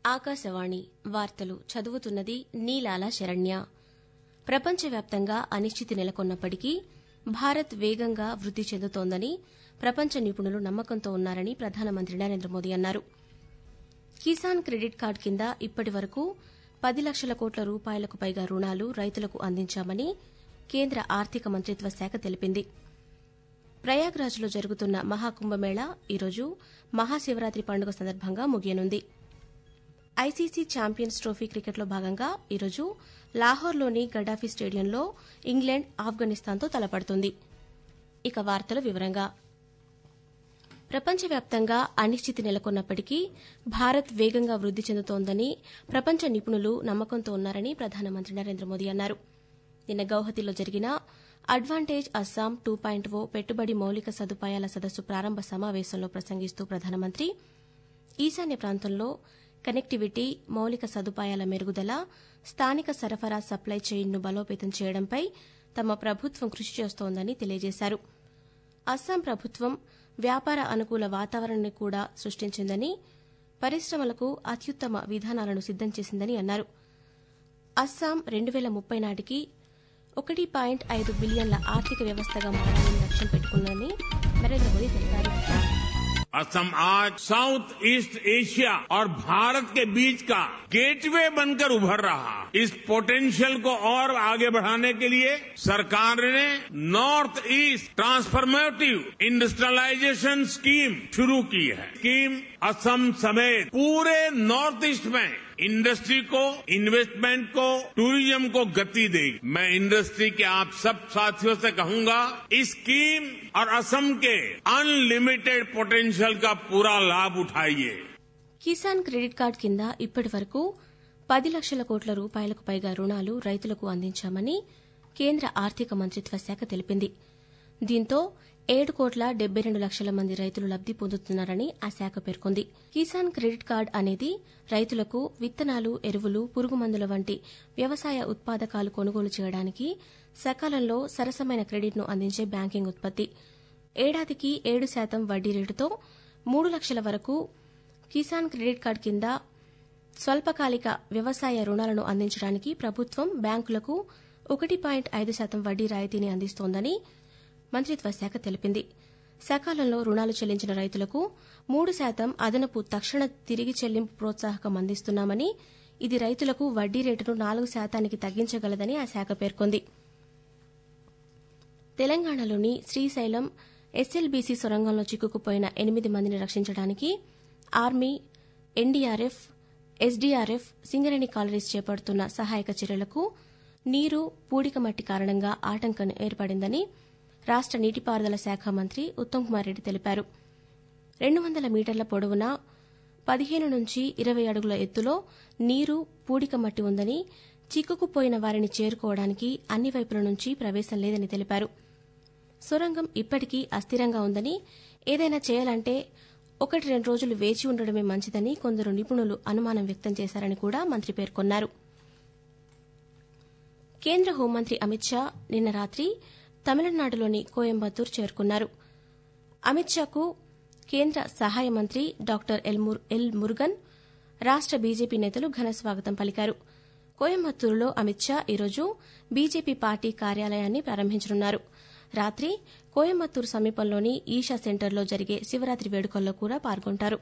ఆకాశవాణి వార్తలు చదువుతున్నది నీలాల శరణ్య ప్రపంచవ్యాప్తంగా అనిశ్చితి నెలకొన్నప్పటికీ భారత్ వేగంగా వృద్ది చెందుతోందని ప్రపంచ నిపుణులు నమ్మకంతో ఉన్నారని ప్రధానమంత్రి నరేంద్ర మోదీ అన్నారు కిసాన్ క్రెడిట్ కార్డు కింద ఇప్పటి వరకు పది లక్షల కోట్ల రూపాయలకు పైగా రుణాలు రైతులకు అందించామని కేంద్ర ఆర్థిక మంత్రిత్వ శాఖ తెలిపింది ప్రయాగ్రాజ్లో జరుగుతున్న మహాకుంభమేళా ఈరోజు మహాశివరాత్రి పండుగ సందర్భంగా ముగియనుంది ఐసీసీ ఛాంపియన్స్ ట్రోఫీ క్రికెట్లో భాగంగా ఈరోజు లాహోర్లోని గడ్డాఫీ స్టేడియంలో ఇంగ్లాండ్ ఆఫ్ఘనిస్తాన్తో తలపడుతుంది ఇక వార్తల వివరంగా ప్రపంచవ్యాప్తంగా అనిశ్చితి నెలకొన్నప్పటికీ భారత్ వేగంగా వృద్ది చెందుతోందని ప్రపంచ నిపుణులు నమ్మకంతో ఉన్నారని ప్రధానమంత్రి నరేంద్ర మోదీ అన్నారు నిన్న గౌహతిలో జరిగిన advantage Assam two point O పెట్టుబడి మౌలిక సదుపాయాల సదస్సు ప్రారంభ సమావేశంలో ప్రసంగిస్తూ ప్రధానమంత్రి ఈశాన్య ప్రాంతంలో కనెక్టివిటీ మౌలిక సదుపాయాల మెరుగుదల స్థానిక సరఫరా సప్లై చైన్ను బలోపేతం చేయడంపై తమ ప్రభుత్వం కృషి చేస్తోందని తెలియజేశారు అస్సాం ప్రభుత్వం వ్యాపార అనుకూల వాతావరణాన్ని కూడా సృష్టించిందని పరిశ్రమలకు అత్యుత్తమ విధానాలను సిద్దం చేసిందని అన్నారు అస్సాం రెండు వేల ముప్పై నాటికి ఒకటి పాయింట్ ఐదు బిలియన్ల ఆర్థిక వ్యవస్థగా మారాలని లక్ష్యం పెట్టుకుందని నరేంద్ర మోదీ తెలిపారు असम आज साउथ ईस्ट एशिया और भारत के बीच का गेटवे बनकर उभर रहा इस पोटेंशियल को और आगे बढ़ाने के लिए सरकार ने north east transformative industrialization scheme शुरू की है स्कीम असम समेत पूरे नॉर्थ ईस्ट में इंडस्ट्री को इन्वेस्टमेंट को टूरिज्म को गति देगी मैं इंडस्ट्री के आप सब साथियों से कहूंगा इस स्कीम और असम के अनलिमिटेड पोटेंशियल का पूरा लाभ उठाइए కిసాన్ క్రెడిట్ కార్డు కింద ఇప్పటి వరకు పది లక్షల కోట్ల రూపాయలకు పైగా రుణాలు రైతులకు అందించామని కేంద్ర ఆర్థిక మంత్రిత్వ శాఖ తెలిపింది దీంతో ఏడు కోట్ల డెబ్బై రెండు లక్షల మంది రైతులు లబ్ది పొందుతున్నారని ఆ శాఖ పేర్కొంది కిసాన్ క్రెడిట్ కార్డు అనేది రైతులకు విత్తనాలు ఎరువులు పురుగుమందుల వంటి వ్యవసాయ ఉత్పాదకాలు కొనుగోలు చేయడానికి సకాలంలో సరసమైన క్రెడిట్ను అందించే బ్యాంకింగ్ ఉత్పత్తి ఏడాదికి ఏడు శాతం వడ్డీ రేటుతో మూడు లక్షల వరకు కిసాన్ క్రెడిట్ కార్డు కింద స్వల్పకాలిక వ్యవసాయ రుణాలను అందించడానికి ప్రభుత్వం బ్యాంకులకు ఒకటి పాయింట్ ఐదు శాతం వడ్డీ రాయితీని అందిస్తోందని మంత్రిత్వ శాఖ తెలిపింది సకాలంలో రుణాలు చెల్లించిన రైతులకు మూడు శాతం అదనపు తక్షణ తిరిగి చెల్లింపు ప్రోత్సాహకం అందిస్తున్నామని ఇది రైతులకు వడ్డీ రేటును నాలుగు శాతానికి తగ్గించగలదని ఆ శాఖ పేర్కొంది తెలంగాణలోని శ్రీశైలం ఎస్ఎల్బీసీ సొరంగంలో చిక్కుకుపోయిన ఎనిమిది మందిని రక్షించడానికి army NDRF SDRF Singareni collieries చేపడుతున్న సహాయక చర్యలకు నీరు పూడిక మట్టి కారణంగా ఆటంకం ఏర్పడిందని రాష్ట నీటిపారుదల శాఖ మంత్రి ఉత్తమ్ కుమార్ రెడ్డి తెలిపారు రెండు వందల మీటర్ల పొడవున పదిహేను నుంచి ఇరవై అడుగుల ఎత్తులో నీరు పూడిక మట్టి ఉందని చిక్కుకుపోయిన వారిని చేరుకోవడానికి అన్ని వైపుల నుంచి ప్రవేశం లేదని తెలిపారు సొరంగం ఇప్పటికీ అస్థిరంగా ఉందని ఏదైనా చేయాలంటే ఒకటి రెండు రోజులు వేచి ఉండడమే మంచిదని కొందరు నిపుణులు అనుమానం వ్యక్తం చేశారని కూడా మంత్రి పేర్కొన్నారు కేంద్ర హోంమంత్రి అమిత్ షా నిన్న రాత్రి తమిళనాడులోని కోయంబత్తూర్ చేరుకున్నారు అమిత్ షాకు కేంద్ర సహాయ మంత్రి డాక్టర్ ఎల్ మురుగన్ రాష్ట బీజేపీ నేతలు ఘన స్వాగతం పలికారు కోయంబత్తూరులో అమిత్ షా ఈరోజు బీజేపీ పార్టీ కార్యాలయాన్ని ప్రారంభించనున్నారు రాత్రి కోయంబత్తూరు సమీపంలోని ఈషా సెంటర్లో జరిగే శివరాత్రి వేడుకల్లో కూడా పాల్గొంటారు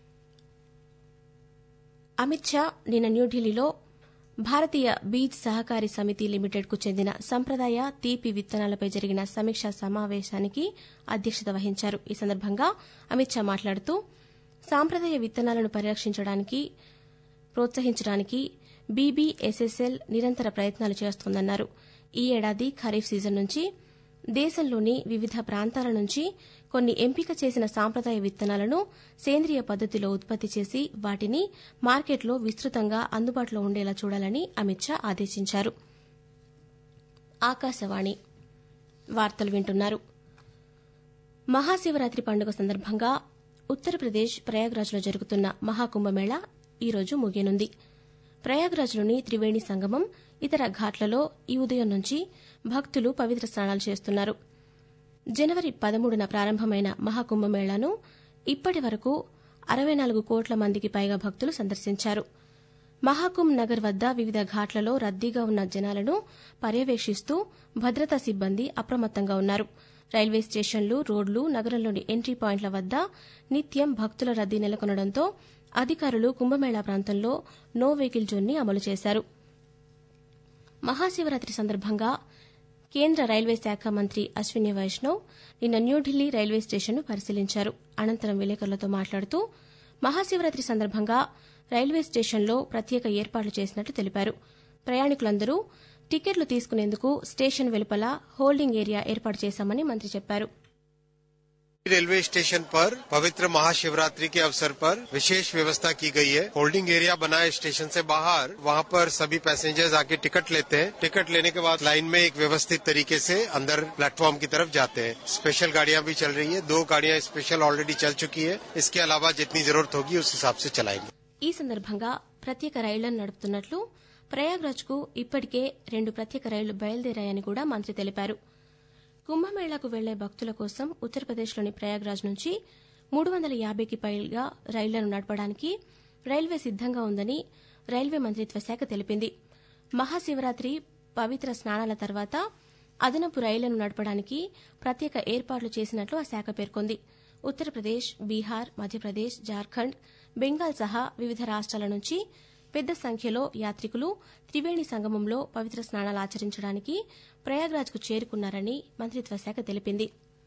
అమిత్ షా నిన్న న్యూఢిల్లీలో భారతీయ బీజ్ సహకారి సమితి లిమిటెడ్కు చెందిన సంప్రదాయ తీపి విత్తనాలపై జరిగిన సమీక్షా సమావేశానికి అధ్యక్షత వహించారు ఈ సందర్భంగా అమిత్ షా మాట్లాడుతూ సాంప్రదాయ విత్తనాలను పరిరక్షించడానికి ప్రోత్సహించడానికి బీబీఎస్ఎస్ఎల్ నిరంతర ప్రయత్నాలు చేస్తోందన్నారు ఈ ఏడాది ఖరీఫ్ సీజన్ నుంచి దేశంలోని వివిధ ప్రాంతాల నుంచి కొన్ని ఎంపిక చేసిన సాంప్రదాయ విత్తనాలను సేంద్రియ పద్దతిలో ఉత్పత్తి చేసి వాటిని మార్కెట్లో విస్తృతంగా అందుబాటులో ఉండేలా చూడాలని అమిత్ షా ఆదేశించారు ఆకాశవాణి వార్తలు వింటున్నారు మహాశివరాత్రి పండుగ సందర్భంగా ఉత్తరప్రదేశ్ ప్రయాగ్రాజ్లో జరుగుతున్న మహాకుంభమేళా ఈరోజు ముగియనుంది ప్రయాగ్రాజ్లోని త్రివేణి సంగమం ఇతర ఘాట్లలో ఈ ఉదయం నుంచి భక్తులు పవిత్ర స్నానాలు చేస్తున్నారు జనవరి పదమూడున ప్రారంభమైన మహాకుంభమేళాను ఇప్పటి వరకు అరవై నాలుగు కోట్ల మందికి పైగా భక్తులు సందర్శించారు మహాకుంభ్ నగర్ వద్ద వివిధ ఘాట్లలో రద్దీగా ఉన్న జనాలను పర్యవేక్షిస్తూ భద్రతా సిబ్బంది అప్రమత్తంగా ఉన్నారు రైల్వే స్టేషన్లు రోడ్లు నగరంలోని ఎంట్రీ పాయింట్ల వద్ద నిత్యం భక్తుల రద్దీ నెలకొనడంతో అధికారులు కుంభమేళా ప్రాంతంలో నో వెహికల్ జోన్ని అమలు చేశారు మహాశివరాత్రి సందర్భంగా కేంద్ర రైల్వే శాఖ మంత్రి అశ్విని వైష్ణవ్ నిన్న న్యూఢిల్లీ రైల్వే స్టేషన్ను పరిశీలించారు అనంతరం విలేకరులతో మాట్లాడుతూ మహాశివరాత్రి సందర్భంగా రైల్వే స్టేషన్లో ప్రత్యేక ఏర్పాట్లు చేసినట్లు తెలిపారు ప్రయాణికులందరూ టికెట్లు తీసుకునేందుకు స్టేషన్ వెలుపల హోల్డింగ్ ఏరియా ఏర్పాటు చేశామని మంత్రి చెప్పారు रेलवे स्टेशन पर पवित्र महाशिवरात्रि के अवसर पर विशेष व्यवस्था की गई है होल्डिंग एरिया बना है स्टेशन से बाहर वहाँ पर सभी पैसेंजर्स आके टिकट लेते हैं टिकट लेने के बाद लाइन में एक व्यवस्थित तरीके से अंदर प्लेटफॉर्म की तरफ जाते हैं स्पेशल गाड़ियां भी चल रही है दो गाड़ियां स्पेशल ऑलरेडी चल चुकी है इसके अलावा जितनी जरूरत होगी उस हिसाब से चलाएंगे ఈ సందర్భంగా ప్రత్యేక రైళ్లను నడుపుతున్నట్లు ప్రయాగ్రాజ్కు ఇప్పటికే రెండు ప్రత్యేక రైళ్లు బయలుదేరాయని కూడా మంత్రి తెలిపారు కుంభమేళాకు వెళ్లే భక్తుల కోసం ఉత్తరప్రదేశ్లోని ప్రయాగ్రాజ్ నుంచి మూడు వందల యాభైకి పైగా రైళ్లను నడపడానికి రైల్వే సిద్దంగా ఉందని రైల్వే మంత్రిత్వ శాఖ తెలిపింది మహాశివరాత్రి పవిత్ర స్నానాల తర్వాత అదనపు రైళ్లను నడపడానికి ప్రత్యేక ఏర్పాట్లు చేసినట్లు ఆ శాఖ పేర్కొంది ఉత్తరప్రదేశ్ బీహార్ మధ్యప్రదేశ్ జార్ఖండ్ బెంగాల్ సహా వివిధ రాష్ట్రాల నుంచి పెద్ద సంఖ్యలో యాత్రికులు త్రివేణి సంగమంలో పవిత్ర స్నానాలు ఆచరించడానికి ప్రయాగ్రాజ్కు చేరుకున్నారని మంత్రిత్వ శాఖ తెలిపింది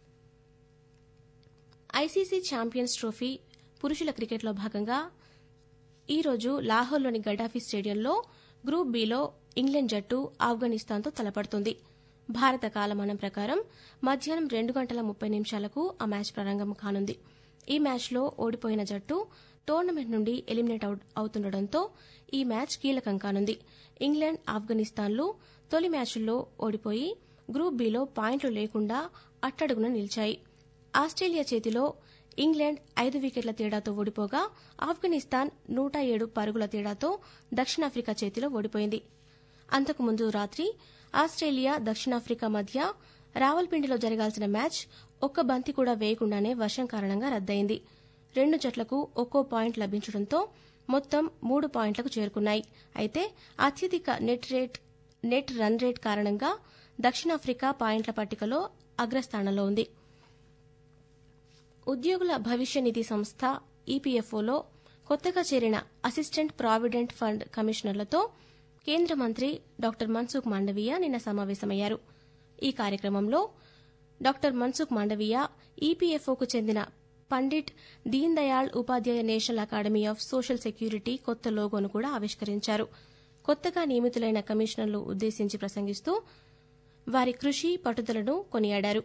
ఐసీసీ ఛాంపియన్స్ ట్రోఫీ పురుషుల క్రికెట్లో భాగంగా ఈ రోజు లాహోర్లోని గడ్డాఫీ స్టేడియంలో గ్రూప్ బిలో ఇంగ్లాండ్ జట్టు ఆఫ్ఘనిస్తాన్తో తలపడుతుంది భారత కాలమానం ప్రకారం మధ్యాహ్నం రెండు గంటల ముప్పై నిమిషాలకు ఆ మ్యాచ్ ప్రారంభం కానుంది ఈ మ్యాచ్లో ఓడిపోయిన జట్టు టోర్నమెంట్ నుండి ఎలిమినేట్ అవుతుండటంతో ఈ మ్యాచ్ కీలకం కానుంది ఇంగ్లాండ్ ఆఫ్ఘనిస్తాన్లు తొలి మ్యాచ్ల్లో ఓడిపోయి గ్రూప్ బిలో పాయింట్లు లేకుండా అట్టడుగున నిలిచాయి ఆస్ట్రేలియా చేతిలో ఇంగ్లాండ్ ఐదు వికెట్ల తేడాతో ఓడిపోగా ఆఫ్ఘనిస్తాన్ నూట ఏడు పరుగుల తేడాతో దక్షిణాఫ్రికా చేతిలో ఓడిపోయింది అంతకుముందు రాత్రి ఆస్ట్రేలియా దక్షిణాఫ్రికా మధ్య రావల్పిండిలో జరగాల్సిన మ్యాచ్ ఒక్క బంతి కూడా వేయకుండానే వర్షం కారణంగా రద్దయింది రెండు జట్లకు ఒక్కో పాయింట్ లభించడంతో మొత్తం మూడు పాయింట్లకు చేరుకున్నాయి అయితే అత్యధిక net rate net run rate కారణంగా దక్షిణాఫ్రికా పాయింట్ల పట్టికలో అగ్రస్థానంలో ఉంది ఉద్యోగుల భవిష్య నిధి సంస్థ ఈపీఎఫ్ఓలో కొత్తగా చేరిన అసిస్టెంట్ ప్రావిడెంట్ ఫండ్ కమిషనర్లతో కేంద్ర మంత్రి డాక్టర్ మన్సుఖ్ మాండవీయ నిన్న సమావేశమయ్యారు ఈ కార్యక్రమంలో డాక్టర్ మన్సుఖ్ మాండవీయ ఈపీఎఫ్ఓకు చెందిన Pandit Deen Dayal Upadhyaya national academy of social security కొత్త లోగోను కూడా ఆవిష్కరించారు కొత్తగా నియమితులైన కమిషనర్లు ఉద్దేశించి ప్రసంగిస్తూ వారి కృషి పట్టుదలను కొనియాడారు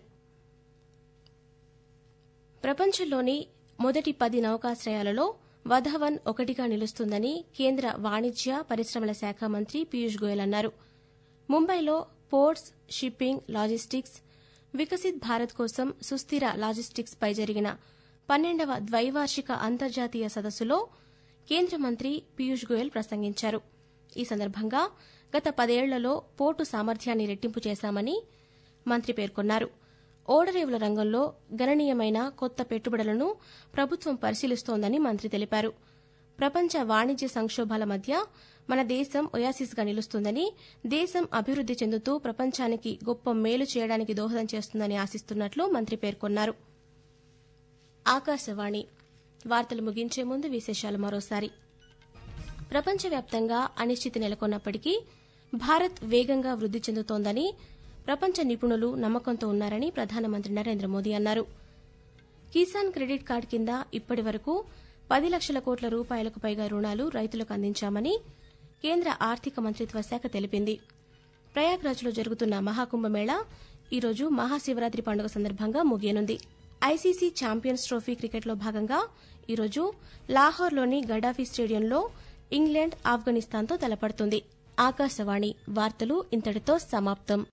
ప్రపంచంలోని మొదటి పది నౌకాశ్రయాలలో వధవన్ ఒకటిగా నిలుస్తుందని కేంద్ర వాణిజ్య పరిశ్రమల శాఖ మంత్రి పీయూష్ గోయల్ అన్నారు ముంబైలో ports shipping logistics Viksit Bharat కోసం సుస్థిర లాజిస్టిక్స్ పై జరిగిన పన్నెండవ ద్వైవార్షిక అంతర్జాతీయ సదస్సులో కేంద్ర మంత్రి పీయూష్ గోయల్ ప్రసంగించారు ఈ సందర్భంగా గత పదేళ్లలో పోర్టు సామర్థ్యాన్ని రెట్టింపు చేశామని మంత్రి పేర్కొన్నారు ఓడరేవుల రంగంలో గణనీయమైన కొత్త పెట్టుబడులను ప్రభుత్వం పరిశీలిస్తోందని మంత్రి తెలిపారు ప్రపంచ వాణిజ్య సంక్షోభాల మధ్య మన దేశం ఒయాసిస్గా నిలుస్తుందని దేశం అభివృద్ది చెందుతూ ప్రపంచానికి గొప్ప మేలు చేయడానికి దోహదం చేస్తుందని ఆశిస్తున్నట్లు మంత్రి పేర్కొన్నారు ఆకాశవాణి వార్తలు ముగించే ముందు విశేషాలు మరోసారి ప్రపంచవ్యాప్తంగా అనిశ్చితి నెలకొన్నప్పటికీ భారత్ వేగంగా వృద్ది చెందుతోందని ప్రపంచ నిపుణులు నమ్మకంతో ఉన్నారని ప్రధానమంత్రి నరేంద్ర మోదీ అన్నారు కిసాన్ క్రెడిట్ కార్డు కింద ఇప్పటి వరకు పది లక్షల కోట్ల రూపాయలకు పైగా రుణాలు రైతులకు అందించామని కేంద్ర ఆర్థిక మంత్రిత్వ శాఖ తెలిపింది ప్రయాగ్రాజ్లో జరుగుతున్న మహాకుంభమేళా ఈరోజు మహాశివరాత్రి పండుగ సందర్భంగా ముగియనుంది ఐసీసీ ఛాంపియన్స్ ట్రోఫీ క్రికెట్లో భాగంగా ఈరోజు లాహోర్లోని గడాఫీ స్టేడియంలో ఇంగ్లాండ్ ఆఫ్ఘనిస్తాన్తో తలపడుతుంది ఆకాశవాణి వార్తలు ఇంతటితో సమాప్తం